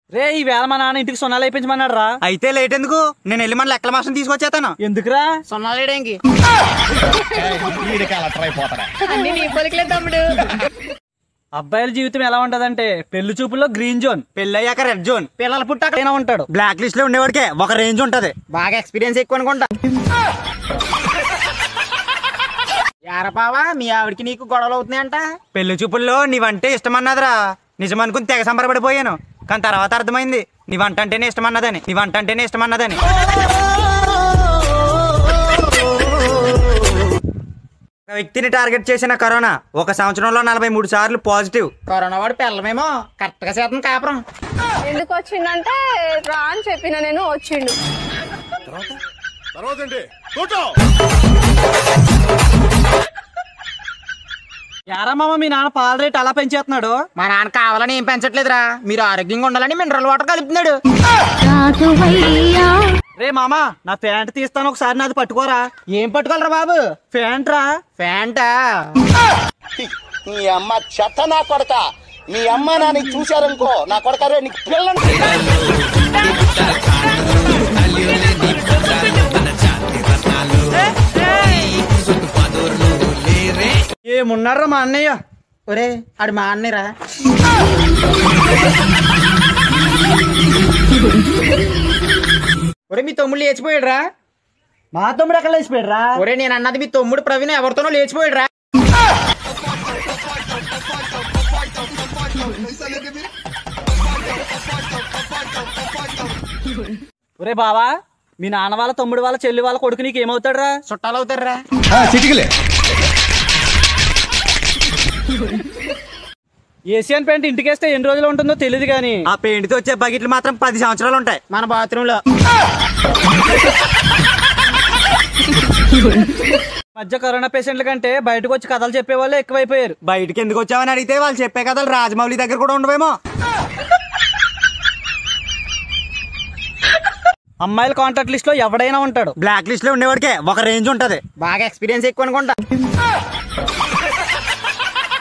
రే ఈ వేళ మా నాన్న ఇంటికి సున్నాలు అయిపించమన్నాడు రా అయితే లేట్ ఎందుకు నేను వెళ్ళి మన లెక్కల మాసం తీసుకొచ్చేస్తాను ఎందుకురా సున్నాలేడేంకి అన్ని నీ పొలికలే తమ్ముడు అబ్బాయిల జీవితం ఎలా ఉంటదంటే పెళ్లి చూపుల్లో గ్రీన్ జోన్ పెళ్ళయ్యాక రెడ్ జోన్ పిల్లల పుట్టాక అయినా ఉంటాడు బ్లాక్ లిస్ట్ లో ఉండేవాడికే ఒక రేంజ్ ఉంటది బాగా ఎక్స్పీరియన్స్ ఎక్కువ అనుకుంటా యారపావా మీ ఆవిడకి నీకు గొడవలు అవుతున్నాయంట పెళ్లి చూపుల్లో నీవంటే ఇష్టమన్నదిరా నిజమనుకుని తెగ సంబరపడిపోయాను కానీ తర్వాత అర్థమైంది నీ వంట అంటేనే ఇష్టమన్నదని నీ వంట అంటేనే ఇష్టమన్నదని ఒక వ్యక్తిని టార్గెట్ చేసిన కరోనా ఒక సంవత్సరంలో నలభై మూడు సార్లు పాజిటివ్ కరోనా వాడు పిల్లమేమో కరెక్ట్ గా శాతం కాపురం ఎందుకు వచ్చిండంటే రా అని చెప్పిన నేను వచ్చిండు యారా మామ మీ నాన్న పాల రేట్ అలా పెంచేస్తున్నాడు మా నాన్న కావాలని ఏం పెంచట్లేదురా మీరు ఆరోగ్యంగా ఉండాలని మినరల్ వాటర్ కలుపుతున్నాడు రే మామ నా ప్యాంట్ తీస్తాను ఒకసారి నాది పట్టుకోరా ఏం పట్టుకోవాలరా బాబు ప్యాంట్ రా ఫ్యాంటా నీ అమ్మ చెత్త నా కొడక మీ అమ్మ నాని చూశారనుకో నా కొడక రే నీకు పిల్లని ఏమున్నారా మా అన్నయ్య ఒరే ఆడు మా అన్నరా ఒరే మీ తమ్ముడు లేచిపోయాడురా మా తమ్ముడు ఎక్కడ లేచిపోయాడు రా ఒరే నేను అన్నది మీ తమ్ముడు ప్రవీణ్ ఎవరితోనో లేచిపోయాడురా ఒరే బావా మీ నాన్న వాళ్ళ తమ్ముడు వాళ్ళ చెల్లి వాళ్ళ కొడుకు నీకు ఏమవుతాడు రా చుట్టాలు అవుతారా ఏషియన్ పెయింట్ ఇంటికేస్తే ఎన్ని రోజులు ఉంటుందో తెలియదు కానీ ఆ పెయింట్ తో వచ్చే బకెట్లు మాత్రం పది సంవత్సరాలు ఉంటాయి మన బాత్రూమ్ లో మధ్య కరోనా పేషెంట్ల కంటే బయటకు వచ్చి కథలు చెప్పే వాళ్ళే ఎక్కువైపోయారు బయటికి ఎందుకు వచ్చావని అడిగితే వాళ్ళు చెప్పే కథలు రాజమౌళి దగ్గర కూడా ఉండవేమో అమ్మాయిల కాంటాక్ట్ లిస్ట్ లో ఎవడైనా ఉంటాడు బ్లాక్ లిస్ట్ లో ఉండేవాడికే ఒక రేంజ్ ఉంటది బాగా ఎక్స్పీరియన్స్ ఎక్కువ అనుకుంటా